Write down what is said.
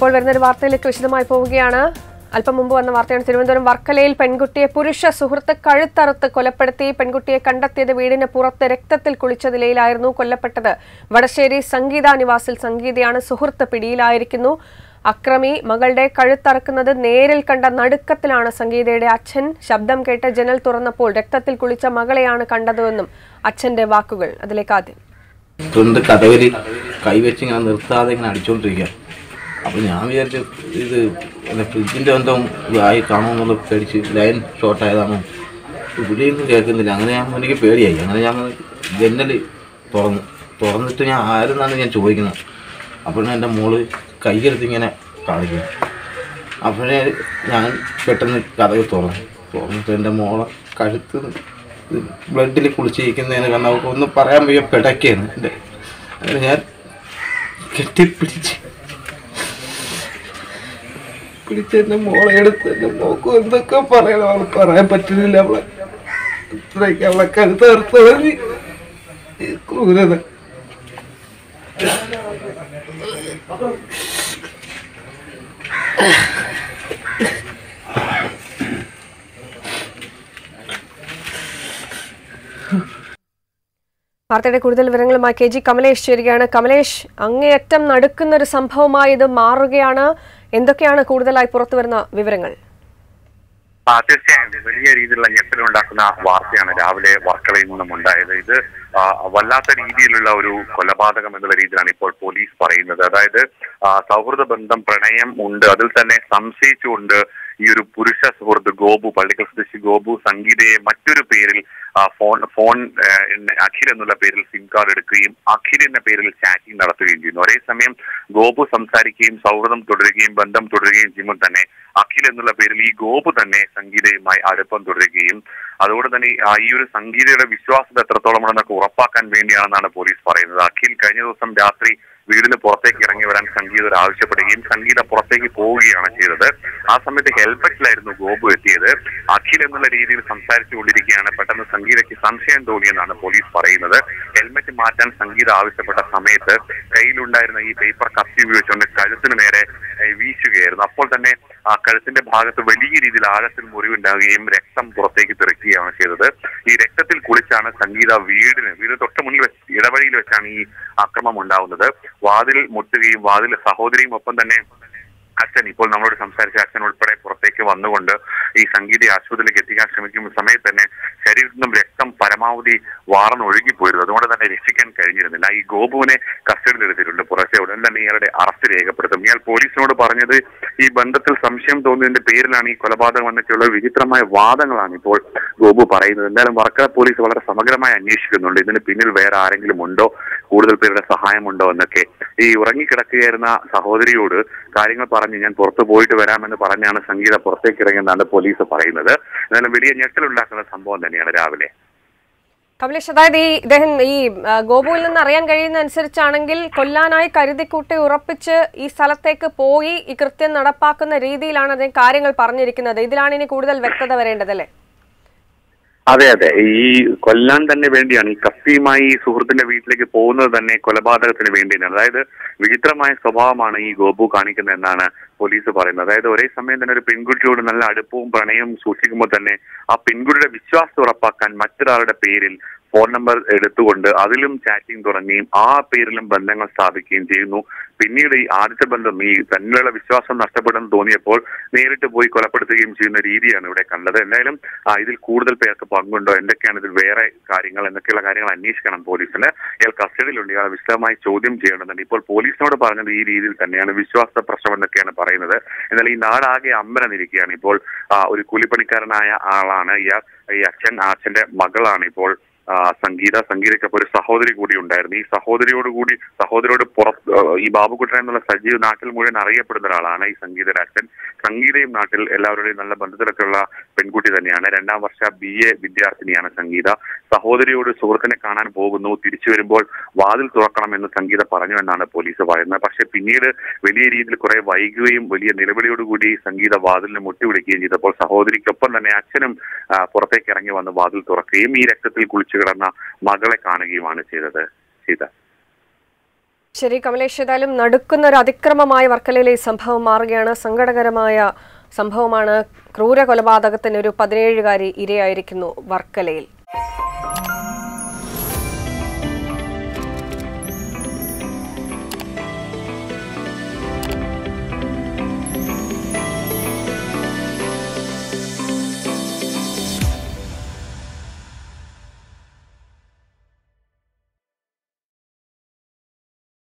ഇപ്പോൾ വരുന്നൊരു വാർത്തയിലേക്ക് വിശദമായി പോവുകയാണ് അല്പം മുമ്പ് വന്ന വാർത്തയാണ് തിരുവനന്തപുരം വർക്കലയിൽ പെൺകുട്ടിയെ പുരുഷ സുഹൃത്ത് കഴുത്തറുത്ത് കൊലപ്പെടുത്തി പെൺകുട്ടിയെ കണ്ടെത്തിയത് വീടിന് പുറത്ത് രക്തത്തിൽ കുളിച്ച നിലയിലായിരുന്നു കൊല്ലപ്പെട്ടത് വടശ്ശേരി സംഗീത നിവാസിൽ സംഗീതയാണ് സുഹൃത്ത് പിടിയിലായിരിക്കുന്നു അക്രമി മകളുടെ കഴുത്തറക്കുന്നത് നേരിൽ കണ്ട നടുക്കത്തിലാണ് സംഗീതയുടെ അച്ഛൻ ശബ്ദം കേട്ട് ജനൽ തുറന്നപ്പോൾ രക്തത്തിൽ കുളിച്ച മകളെയാണ് കണ്ടതെന്നും അച്ഛന്റെ വാക്കുകൾ അതിലേക്ക് ആദ്യം ഫ്രണ്ട് കഥകളി കൈവച്ച് ഇങ്ങനെ നിർത്താതെ ഇങ്ങനെ അടിച്ചുകൊണ്ടിരിക്കുക അപ്പോൾ ഞാൻ വിചാരിച്ചു ഇത് പിന്നെ ഫ്രിഡ്ജിൻ്റെ എന്തോ ആയി കാണുമെന്നുള്ള പേടിച്ച് ലൈൻ ഷോർട്ട് ആയതാണോ ഇവിടെയൊന്നും കേൾക്കുന്നില്ല അങ്ങനെ ഞാൻ എനിക്ക് പേടിയായി അങ്ങനെ ഞാൻ ജനൽ തുറന്നു തുറന്നിട്ട് ഞാൻ ആരെന്നാണ് ഞാൻ ചോദിക്കുന്നത് അപ്പോഴാണ് എൻ്റെ മോള് കൈയെടുത്ത് ഇങ്ങനെ കാണിക്കുന്നു അപ്പോഴേ ഞാൻ പെട്ടെന്ന് കഥകൾ തുറന്നു തുറന്നിട്ട് എൻ്റെ മോളെ കഴുത്ത് ബ്ലഡിൽ കുളിച്ചിരിക്കുന്നതിന് കാരണം അവൾക്ക് ഒന്നും പറയാൻ വയ്യ പിടയ്ക്കാണ് എൻ്റെ അങ്ങനെ ഞാൻ കെട്ടിപ്പിടിച്ച് പിടിച്ച് എൻ്റെ മോളെ എടുത്ത് എൻ്റെ മോക്കും എന്തൊക്കെ പറയണം അവൾ പറയാൻ പറ്റുന്നില്ല അവളെ ഇത്രയ്ക്ക് അവളെ കഴുത്ത് അറുത്തറിഞ്ഞ് ക്രൂരത വാർത്തയുടെ കൂടുതൽ വിവരങ്ങളുമായി കെ ജി കമലേഷ് ചേരുകയാണ് കമലേഷ് അങ്ങേയറ്റം നടുക്കുന്ന ഒരു സംഭവമായി ഇത് മാറുകയാണ് എന്തൊക്കെയാണ് കൂടുതലായി പുറത്തുവരുന്ന വിവരങ്ങൾ ആ, തീർച്ചയായും വലിയ രീതിയിലുള്ള ഞെട്ടലുണ്ടാക്കുന്ന വാർത്തയാണ് രാവിലെ വർക്കലയിൽ നിന്നും ഉണ്ടായത് ഇത് ആ, വല്ലാത്ത രീതിയിലുള്ള ഒരു കൊലപാതകം എന്നുള്ള രീതിയിലാണ് ഇപ്പോൾ പോലീസ് പറയുന്നത് അതായത് ആ, സൗഹൃദ ബന്ധം പ്രണയം ഉണ്ട് അതിൽ തന്നെ സംശയിച്ചുകൊണ്ട് ഈ ഒരു പുരുഷ സുഹൃത്ത് ഗോപു പള്ളിക്കൽ സ്വദേശി ഗോപു സംഗീതയെ മറ്റൊരു പേരിൽ ആ, ഫോൺ ഫോൺ ആ, എന്ന- അഖിൽ എന്നുള്ള പേരിൽ സിം കാർഡ് എടുക്കുകയും അഖിൽ എന്ന പേരിൽ ചാറ്റിംഗ് നടത്തുകയും ചെയ്യുന്നു ഒരേ സമയം ഗോപു സംസാരിക്കുകയും സൗഹൃദം തുടരുകയും ബന്ധം തുടരുകയും ചെയ്യുമ്പോൾ തന്നെ അഖിൽ എന്നുള്ള പേരിൽ ഈ ഗോപു തന്നെ സംഗീതയുമായി അടുപ്പം തുടരുകയും അതുകൊണ്ട് തന്നെ ഈ- ആ, ഈ ഒരു സംഗീതയുടെ വിശ്വാസത എത്രത്തോളമാണെന്നൊക്കെ ഉറപ്പാക്കാൻ വേണ്ടിയാണെന്നാണ് പോലീസ് പറയുന്നത് അഖിൽ കഴിഞ്ഞ ദിവസം രാത്രി വീടിന് പുറത്തേക്ക് ഇറങ്ങി വരാൻ സംഗീതർ ആവശ്യപ്പെടുകയും സംഗീത പുറത്തേക്ക് പോവുകയാണ് ചെയ്തത് ആ സമയത്ത് ഹെൽമെറ്റിലായിരുന്നു ഗോപു എത്തിയത് അഖിൽ എന്നുള്ള രീതിയിൽ സംസാരിച്ചു കൊണ്ടിരിക്കുകയാണ് പെട്ടെന്ന് സംഗീതയ്ക്ക് സംശയം തോന്നിയെന്നാണ് പോലീസ് പറയുന്നത് ഹെൽമെറ്റ് മാറ്റാൻ സംഗീത ആവശ്യപ്പെട്ട സമയത്ത് കയ്യിലുണ്ടായിരുന്ന ഈ പേപ്പർ കത്തി ഉപയോഗിച്ചുകൊണ്ട് കഴുത്തിന് നേരെ ഏഹ്, വീശുകയായിരുന്നു അപ്പോൾ തന്നെ ആ കഴുത്തിന്റെ ഭാഗത്ത് വലിയ രീതിയിൽ ആഴത്തിൽ മുറിവുണ്ടാവുകയും രക്തം പുറത്തേക്ക് തെറിക്കുകയാണ് ചെയ്തത് ഈ രക്തത്തിൽ കുളിച്ചാണ് സംഗീത വീടിന് വീട് തൊട്ട് മുന്നിൽ വെച്ച് ഇടവഴിയിൽ വെച്ചാണ് ഈ ആക്രമണം ഉണ്ടാവുന്നത് വാതിൽ മുട്ടുകയും വാതിൽ സഹോദരിയും ഒപ്പം തന്നെ അച്ഛൻ ഇപ്പോൾ നമ്മളോട് സംസാരിച്ച അച്ഛൻ ഉൾപ്പെടെ പുറത്തേക്ക് വന്നുകൊണ്ട് ഈ സംഗീത ആശുപത്രിയിലേക്ക് എത്തിക്കാൻ ശ്രമിക്കുന്ന സമയത്ത് തന്നെ ശരീരത്തിൽ നിന്നും രക്തം പരമാവധി വാർന്ന് ഒഴുകിപ്പോയിരുന്നു അതുകൊണ്ട് തന്നെ രക്ഷിക്കാൻ കഴിഞ്ഞിരുന്നില്ല ഈ ഗോപുവിനെ കസ്റ്റഡിയിൽ എടുത്തിട്ടുണ്ട് പുറത്തെ ഉടൻ തന്നെ ഇയാളുടെ അറസ്റ്റ് രേഖപ്പെടുത്തും ഇയാൾ പോലീസിനോട് പറഞ്ഞത് ഈ ബന്ധത്തിൽ സംശയം തോന്നിയതിന്റെ പേരിലാണ് ഈ കൊലപാതകം എന്നൊക്കെയുള്ള വിചിത്രമായ വാദങ്ങളാണ് ഇപ്പോൾ ഗോപു പറയുന്നത് എന്തായാലും വർക്കല പോലീസ് വളരെ സമഗ്രമായി അന്വേഷിക്കുന്നുണ്ട് ഇതിന് പിന്നിൽ വേറെ ആരെങ്കിലും ഉണ്ടോ കൂടുതൽ പേരുടെ സഹായമുണ്ടോ എന്നൊക്കെ ഈ ഉറങ്ങിക്കിടക്കുകയായിരുന്ന സഹോദരിയോട് കാര്യങ്ങൾ പറഞ്ഞ് ഞാൻ പുറത്തു പോയിട്ട് വരാമെന്ന് പറഞ്ഞാണ് സംഗീത പുറത്തേക്ക് ഇറങ്ങിയെന്നാണ് പോലീസ് പറയുന്നത് എന്നാലും വലിയ ഞെട്ടലുണ്ടാക്കുന്ന സംഭവം തന്നെയാണ് രാവിലെ കമലേഷ് അതായത് ഈ ഇദ്ദേഹം ഈ ആ, ഗോപുവിൽ നിന്ന് അറിയാൻ കഴിയുന്ന അനുസരിച്ചാണെങ്കിൽ കൊല്ലാനായി കരുതിക്കൂട്ടി ഉറപ്പിച്ച് ഈ സ്ഥലത്തേക്ക് പോയി ഈ കൃത്യം നടപ്പാക്കുന്ന രീതിയിലാണ് അദ്ദേഹം കാര്യങ്ങൾ പറഞ്ഞിരിക്കുന്നത് ഇതിലാണ് ഇനി കൂടുതൽ വ്യക്തത വരേണ്ടത് അല്ലേ അതെ അതെ ഈ കൊല്ലാൻ തന്നെ വേണ്ടിയാണ് ഈ കത്തിയുമായി ഈ സുഹൃത്തിന്റെ വീട്ടിലേക്ക് പോകുന്നത് തന്നെ കൊലപാതകത്തിന് വേണ്ടിയാണ് അതായത് വിചിത്രമായ സ്വഭാവമാണ് ഈ ഗോപു കാണിക്കുന്നത് എന്നാണ് പോലീസ് പറയുന്നത് അതായത് ഒരേ സമയം തന്നെ ഒരു പെൺകുട്ടിയോട് നല്ല അടുപ്പവും പ്രണയവും സൂക്ഷിക്കുമ്പോൾ തന്നെ ആ പെൺകുട്ടിയുടെ വിശ്വാസം ഉറപ്പാക്കാൻ മറ്റൊരാളുടെ പേരിൽ ഫോൺ നമ്പർ എടുത്തുകൊണ്ട് അതിലും ചാറ്റിംഗ് തുടങ്ങുകയും ആ പേരിലും ബന്ധങ്ങൾ സ്ഥാപിക്കുകയും ചെയ്യുന്നു പിന്നീട് ഈ ആദ്യത്തെ ബന്ധം ഈ തന്നിലുള്ള വിശ്വാസം നഷ്ടപ്പെടുമെന്ന് തോന്നിയപ്പോൾ നേരിട്ട് പോയി കൊലപ്പെടുത്തുകയും ചെയ്യുന്ന രീതിയാണ് ഇവിടെ കണ്ടത് എന്തായാലും ആ, ഇതിൽ കൂടുതൽ പേർക്ക് പങ്കുണ്ടോ എന്തൊക്കെയാണ് ഇതിൽ വേറെ കാര്യങ്ങൾ എന്നൊക്കെയുള്ള കാര്യങ്ങൾ അന്വേഷിക്കണം പോലീസിന് ഇയാൾ കസ്റ്റഡിയിലുണ്ട് ഇയാളെ വിശദമായി ചോദ്യം ചെയ്യേണ്ടതുണ്ട് ഇപ്പോൾ പോലീസിനോട് പറഞ്ഞത് ഈ രീതിയിൽ തന്നെയാണ് വിശ്വാസ പ്രശ്നം എന്നൊക്കെയാണ് പറയുന്നത് എന്നാൽ ഈ നാടാകെ അമ്പരന്നിരിക്കുകയാണ് ഇപ്പോൾ ആ, ഒരു കൂലിപ്പണിക്കാരനായ ആളാണ് ഇയാൾ ഈ അച്ഛൻ ആ അച്ഛന്റെ മകളാണ് ഇപ്പോൾ ആ, സംഗീത സംഗീതയ്ക്കൊപ്പം ഒരു സഹോദരി കൂടി ഉണ്ടായിരുന്നു ഈ സഹോദരിയോട് കൂടി സഹോദരിയോട് പുറത്ത് ആ, ഈ ബാബുക്കുട്ടൻ എന്നുള്ള സജീവ് നാട്ടിൽ മുഴുവൻ അറിയപ്പെടുന്ന ഒരാളാണ് ഈ സംഗീതയുടെ അച്ഛൻ സംഗീതയും നാട്ടിൽ എല്ലാവരുടെയും നല്ല ബന്ധത്തിലൊക്കെയുള്ള പെൺകുട്ടി തന്നെയാണ് രണ്ടാം വർഷ ബി എ വിദ്യാർത്ഥിനിയാണ് സംഗീത സഹോദരിയോട് സുഹൃത്തിനെ കാണാൻ പോകുന്നു തിരിച്ചു വരുമ്പോൾ വാതിൽ തുറക്കണമെന്ന് സംഗീത പറഞ്ഞു എന്നാണ് പോലീസ് പറയുന്നത് പക്ഷെ പിന്നീട് വലിയ രീതിയിൽ കുറെ വൈകുകയും വലിയ നിലവിളിയോടുകൂടി സംഗീത വാതിലിന് മുട്ടിവിളിക്കുകയും ചെയ്തപ്പോൾ സഹോദരിക്കൊപ്പം തന്നെ അച്ഛനും ആ, പുറത്തേക്ക് ഇറങ്ങി വന്ന് വാതിൽ തുറക്കുകയും ഈ രക്തത്തിൽ കുളിച്ചു കിടന്ന മകളെ കാണുകയുമാണ് ചെയ്തത് ചെയ്ത ശരി കമലേഷ് ഏതായാലും നടുക്കുന്ന ഒരു അതിക്രമമായ വർക്കലയിലെ ഈ സംഭവം മാറുകയാണ് സങ്കടകരമായ സംഭവമാണ് ക്രൂര കൊലപാതകത്തിന് ഒരു പതിനേഴുകാരി ഇരയായിരിക്കുന്നു വർക്കലയിൽ